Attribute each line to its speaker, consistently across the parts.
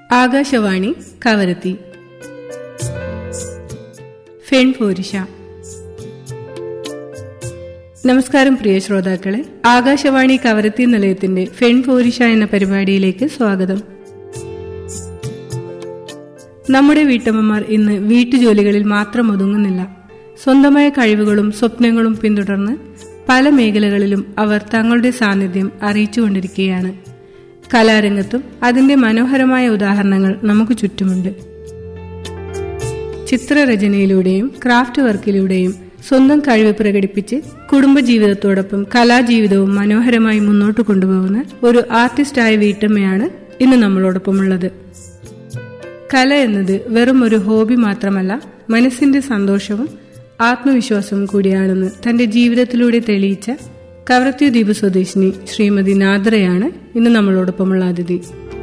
Speaker 1: ആകാശവാണി കവരത്തി ഫെൺപോരിശ നമസ്കാരം പ്രിയ ശ്രോതാക്കളെ ആകാശവാണി കവരത്തി നിലയത്തിന്റെ ഫെൺപോരിശ എന്ന പരിപാടിയിലേക്ക് സ്വാഗതം നമ്മുടെ വീട്ടമ്മമാർ ഇന്ന് വീട്ടുജോലികളിൽ മാത്രം ഒതുങ്ങുന്നില്ല സ്വന്തമായ കഴിവുകളും സ്വപ്നങ്ങളും പിന്തുടർന്ന് പല മേഖലകളിലും അവർ തങ്ങളുടെ സാന്നിധ്യം അറിയിച്ചുകൊണ്ടിരിക്കുകയാണ് കലാരംഗത്തും അതിന്റെ മനോഹരമായ ഉദാഹരണങ്ങൾ നമുക്ക് ചുറ്റുമുണ്ട് ചിത്രരചനയിലൂടെയും ക്രാഫ്റ്റ് വർക്കിലൂടെയും സ്വന്തം കഴിവ് പ്രകടിപ്പിച്ച് കുടുംബജീവിതത്തോടൊപ്പം കലാജീവിതവും മനോഹരമായി മുന്നോട്ട് കൊണ്ടുപോകുന്ന ഒരു ആർട്ടിസ്റ്റായ വീട്ടമ്മയാണ് ഇന്ന് നമ്മളോടൊപ്പമുള്ളത് കല എന്നത് വെറും ഒരു ഹോബി മാത്രമല്ല മനസ്സിന്റെ സന്തോഷവും ആത്മവിശ്വാസവും കൂടിയാണെന്ന് തന്റെ ജീവിതത്തിലൂടെ തെളിയിച്ച കവരത്തി ദ്വീപ് സ്വദേശിനി ശ്രീമതി നാദ്രയാണ് ഇന്ന് നമ്മളോടൊപ്പമുള്ള അതിഥി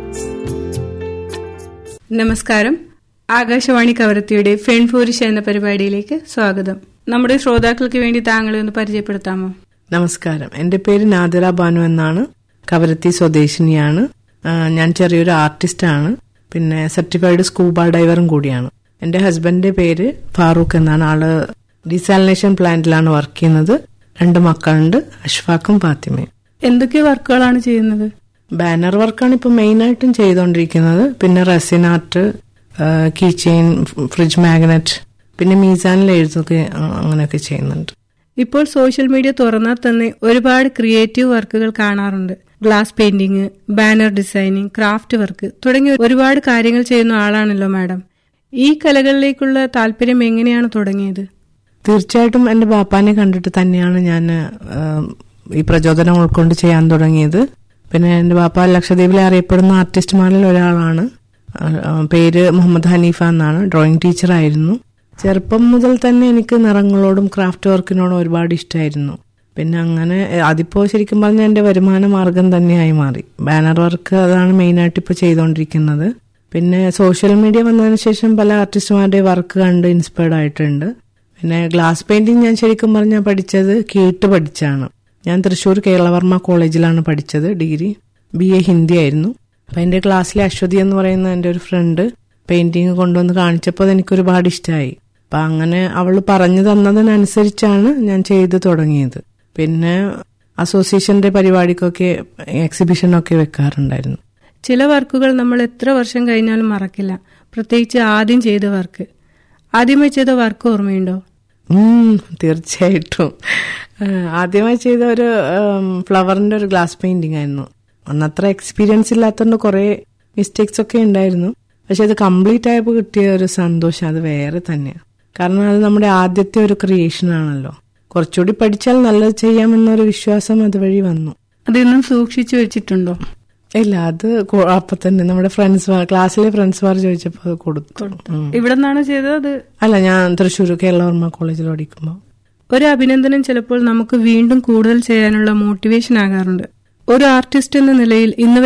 Speaker 1: നമസ്കാരം ആകാശവാണി കവരത്തിയുടെ ഫെൺഫോരിഷ എന്ന പരിപാടിയിലേക്ക് സ്വാഗതം നമ്മുടെ ശ്രോതാക്കൾക്ക് വേണ്ടി താങ്കളെ ഒന്ന് പരിചയപ്പെടുത്താമോ
Speaker 2: നമസ്കാരം എന്റെ പേര് നാദിറ ബാനു എന്നാണ് കവരത്തി സ്വദേശിനിയാണ് ആ, ഞാൻ ചെറിയൊരു ആർട്ടിസ്റ്റാണ് പിന്നെ സർട്ടിഫൈഡ് സ്കൂബ ഡൈവറും കൂടിയാണ് എന്റെ ഹസ്ബൻഡിന്റെ പേര് ഫാറൂഖ് എന്നാണ് ആള് ഡീസാലിനേഷൻ പ്ലാന്റിലാണ് വർക്ക് ചെയ്യുന്നത് രണ്ട് മക്കളുണ്ട് അഷ്ഫാഖും ഫാത്തിമയും
Speaker 1: എന്തൊക്കെ വർക്കുകളാണ് ചെയ്യുന്നത്
Speaker 2: ബാനർ വർക്കാണ് ഇപ്പൊ മെയിൻ ആയിട്ടും ചെയ്തുകൊണ്ടിരിക്കുന്നത് പിന്നെ resin art key chain fridge magnet പിന്നെ മീസാനിൽ എഴുതൊക്കെ ആ, അങ്ങനെയൊക്കെ ചെയ്യുന്നുണ്ട്
Speaker 1: ഇപ്പോൾ സോഷ്യൽ മീഡിയ തുറന്നാൽ തന്നെ ഒരുപാട് ക്രിയേറ്റീവ് വർക്കുകൾ കാണാറുണ്ട് glass painting banner designing craft work തുടങ്ങിയ ഒരുപാട് കാര്യങ്ങൾ ചെയ്യുന്ന ആളാണല്ലോ മാഡം ഈ കലകളിലേക്കുള്ള താല്പര്യം എങ്ങനെയാണ് തുടങ്ങിയത്
Speaker 2: തീർച്ചയായിട്ടും എന്റെ ബാപ്പാനെ കണ്ടിട്ട് തന്നെയാണ് ഞാൻ ഈ പ്രചോദനം ഉൾക്കൊണ്ട് ചെയ്യാൻ തുടങ്ങിയത് പിന്നെ എന്റെ ബാപ്പ ലക്ഷദ്വീപിലെ അറിയപ്പെടുന്ന ആർട്ടിസ്റ്റുമാരിൽ ഒരാളാണ് ആ, ആ, പേര് മുഹമ്മദ് ഹനീഫ എന്നാണ് ഡ്രോയിങ് ടീച്ചറായിരുന്നു ചെറുപ്പം മുതൽ തന്നെ എനിക്ക് നിറങ്ങളോടും ക്രാഫ്റ്റ് വർക്കിനോടും ഒരുപാട് ഇഷ്ടമായിരുന്നു പിന്നെ അങ്ങനെ എ, അതിപ്പോ ശരിക്കും പറഞ്ഞാൽ എന്റെ വരുമാന മാർഗം തന്നെയായി മാറി ബാനർ വർക്ക് അതാണ് മെയിനായിട്ട് ഇപ്പോൾ ചെയ്തുകൊണ്ടിരിക്കുന്നത് പിന്നെ സോഷ്യൽ മീഡിയ വന്നതിന് ശേഷം പല ആർട്ടിസ്റ്റുമാരുടെ വർക്ക് കണ്ട് ഇൻസ്പയർഡ് ആയിട്ടുണ്ട് പിന്നെ ഗ്ലാസ് പെയിന്റിംഗ് ഞാൻ ശരിക്കും പറഞ്ഞാൽ പഠിച്ചത് കേട്ട് പഠിച്ചാണ് ഞാൻ തൃശ്ശൂർ കേരളവർമ്മ കോളേജിലാണ് പഠിച്ചത് ഡിഗ്രി ബി എ ഹിന്ദി ആയിരുന്നു അപ്പൊ എന്റെ ക്ലാസ്സിലെ അശ്വതി എന്ന് പറയുന്ന എന്റെ ഒരു ഫ്രണ്ട് പെയിന്റിങ് കൊണ്ടുവന്ന് കാണിച്ചപ്പോൾ അത് എനിക്ക് ഒരുപാട് ഇഷ്ടമായി അപ്പൊ അങ്ങനെ അവൾ പറഞ്ഞു തന്നതിനനുസരിച്ചാണ് ഞാൻ ചെയ്തു തുടങ്ങിയത് പിന്നെ അസോസിയേഷന്റെ പരിപാടിക്കൊക്കെ എക്സിബിഷനൊക്കെ വെക്കാറുണ്ടായിരുന്നു
Speaker 1: ചില വർക്കുകൾ നമ്മൾ എത്ര വർഷം കഴിഞ്ഞാലും മറക്കില്ല പ്രത്യേകിച്ച് ആദ്യം ചെയ്ത വർക്ക് ആദ്യമായി ചെയ്ത വർക്ക് ഓർമ്മയുണ്ടോ
Speaker 2: ഉം, തീർച്ചയായിട്ടും ആ, ആദ്യമായി ചെയ്ത ഒരു ഫ്ലവറിന്റെ ഒരു ഗ്ലാസ് പെയിന്റിംഗ് ആയിരുന്നു അന്നത്ര എക്സ്പീരിയൻസ് ഇല്ലാത്തതുകൊണ്ട് കുറെ മിസ്റ്റേക്സ് ഒക്കെ ഉണ്ടായിരുന്നു പക്ഷെ അത് കംപ്ലീറ്റ് ആയപ്പോൾ കിട്ടിയ ഒരു സന്തോഷം അത് വേറെ തന്നെയാണ് കാരണം അത് നമ്മുടെ ആദ്യത്തെ ഒരു ക്രിയേഷൻ ആണല്ലോ കുറച്ചുകൂടി പഠിച്ചാൽ നല്ലത് ചെയ്യാമെന്നൊരു വിശ്വാസം അതുവഴി വന്നു
Speaker 1: അത് ഇന്നും സൂക്ഷിച്ചു വെച്ചിട്ടുണ്ടോ
Speaker 2: ഇല്ല അത് കൊ- അപ്പൊ തന്നെ നമ്മുടെ ഫ്രണ്ട്സ് ക്ലാസ്സിലെ ഫ്രണ്ട്സ്മാർ ചോദിച്ചപ്പോൾ അത് കൊടുത്തു ഉം.
Speaker 1: ഇവിടെ നിന്നാണ് ചെയ്തത് അത്
Speaker 2: അല്ല ഞാൻ തൃശ്ശൂർ കേരളവർമ്മ കോളേജിൽ പഠിക്കുമ്പോൾ
Speaker 1: ഒരു അഭിനന്ദനം ചിലപ്പോൾ നമുക്ക് വീണ്ടും കൂടുതൽ ചെയ്യാനുള്ള മോട്ടിവേഷൻ ആകാറുണ്ട് ഒരു ആർട്ടിസ്റ്റ് എന്ന നിലയിൽ ഇന്ന്